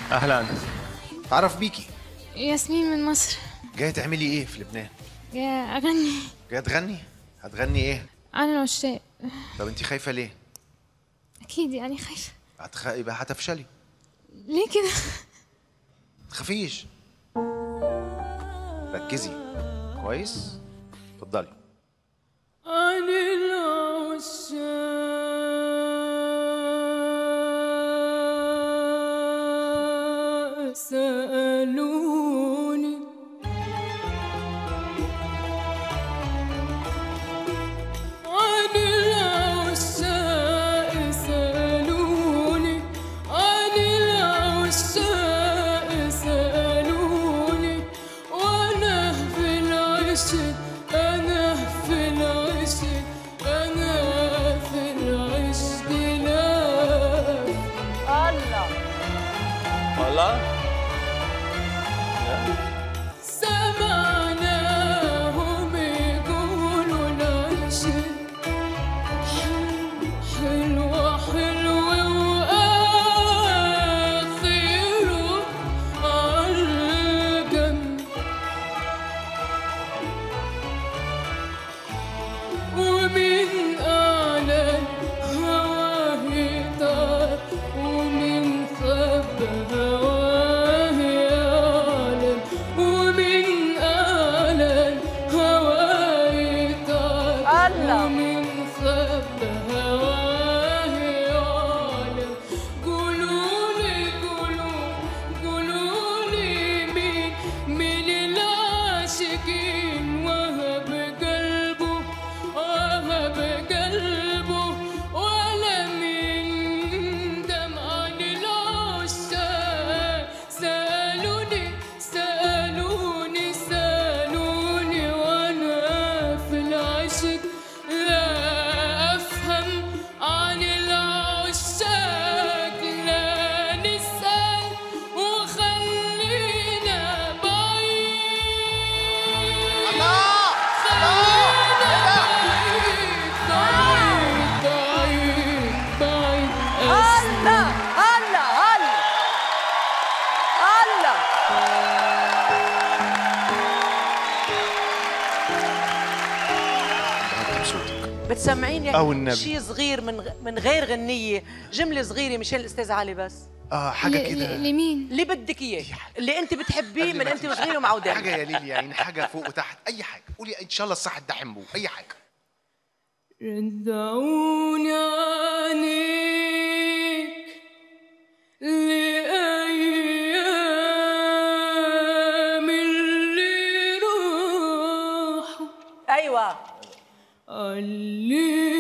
اهلا تعرف بيكي ياسمين من مصر جايه تعملي ايه في لبنان يا أغني جايه تغني هتغني ايه أنا العشاق طب انت خايفه ليه أكيد يعني خايفة هتخ... يبقى هتفشلي ليه كده؟ تخافيش ركزي كويس اتفضلي عن العشاق سألوني عن العشاق سألوني عن العشاق سألوني وأنا في العشق أنا في العشق أنا في العشق لا والله سمعناهم يقولوا العشق حلوة حلوة وآخره عالجنب ومن أعلى هواه يطار ومن خب هواه يعلم ومن أعلى هواه يطار ومن خب هواه يعلم قولولي قولوا قولولي مين من العاشقين وهب قلبه وهب قلبه ولا من دمع العشاق سألوني سألوني سألوني وأنا في العشق لا أفهم عن العشاق لا نسأل وخلينا بعيد خلينا بعيد بعيد بعيد هلا هلا هلا هلا هاتي بصوتك بتسمعيني أو النبي. شيء صغير من غ- من غير غنية جملة صغيرة مشان الأستاذ علي بس اه حاجه كده لمين؟ اللي بدك إياه اللي أنت بتحبيه قبل من ما أنت تمشي. وصغير ومعودة حاجه يا ليلي يعني حاجه فوق وتحت اي حاجه قولي ان شاء الله الصح تدحم بو اي حاجه رجعوني عنيك لأيام اللي راحوا أيوة اللي